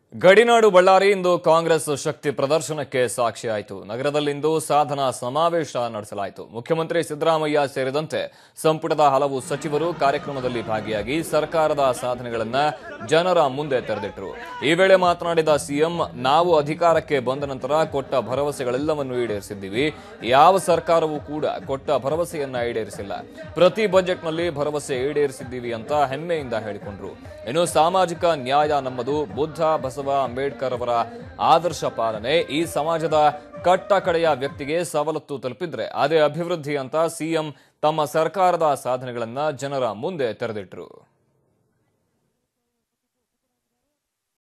ಗಡಿನಾಡು ಬಳ್ಳಾರಿ ಇಂದು ಕಾಂಗ್ರೆಸ್ ಶಕ್ತಿ ಪ್ರದರ್ಶನಕ್ಕೆ ಸಾಕ್ಷಿಯಾಯಿತು ನಗರದಲ್ಲಿಂದು ಸಾಧನಾ ಸಮಾವೇಶ ನಡೆಸಲಾಯಿತು ಮುಖ್ಯಮಂತ್ರಿ ಸಿದ್ದರಾಮಯ್ಯ ಸೇರಿದಂತೆ ಸಂಪುಟದ ಹಲವು ಸಚಿವರು ಕಾರ್ಯಕ್ರಮದಲ್ಲಿ ಭಾಗಿಯಾಗಿ ಸರ್ಕಾರದ ಸಾಧನೆಗಳನ್ನ ಜನರ ಮುಂದೆ ತೆರೆದಿಟ್ಟರು ಈ ವೇಳೆ ಮಾತನಾಡಿದ ಸಿಎಂ ನಾವು ಅಧಿಕಾರಕ್ಕೆ ಬಂದ ನಂತರ ಕೊಟ್ಟ ಭರವಸೆಗಳೆಲ್ಲವನ್ನು ಈಡೇರಿಸಿದ್ದೀವಿ ಯಾವ ಸರ್ಕಾರವೂ ಕೂಡ ಕೊಟ್ಟ ಭರವಸೆಯನ್ನ ಈಡೇರಿಸಿಲ್ಲ ಪ್ರತಿ ಬಜೆಟ್ನಲ್ಲಿ ಭರವಸೆ ಈಡೇರಿಸಿದ್ದೀವಿ ಅಂತ ಹೆಮ್ಮೆಯಿಂದ ಹೇಳಿಕೊಂಡ್ರು ಇನ್ನು ಸಾಮಾಜಿಕ ನ್ಯಾಯ ನಮ್ಮದು ಬುದ್ಧ ಬಸವ ಅಂಬೇಡ್ಕರ್ ಅವರ ಆದರ್ಶ ಪಾಲನೆ ಈ ಸಮಾಜದ ಕಟ್ಟ ಕಡೆಯ ವ್ಯಕ್ತಿಗೆ ಸವಲತ್ತು ತಲುಪಿದ್ರೆ ಅದೇ ಅಭಿವೃದ್ಧಿ ಅಂತ ಸಿಎಂ ತಮ್ಮ ಸರ್ಕಾರದ ಸಾಧನೆಗಳನ್ನ ಜನರ ಮುಂದೆ ತೆರೆದಿಟ್ರು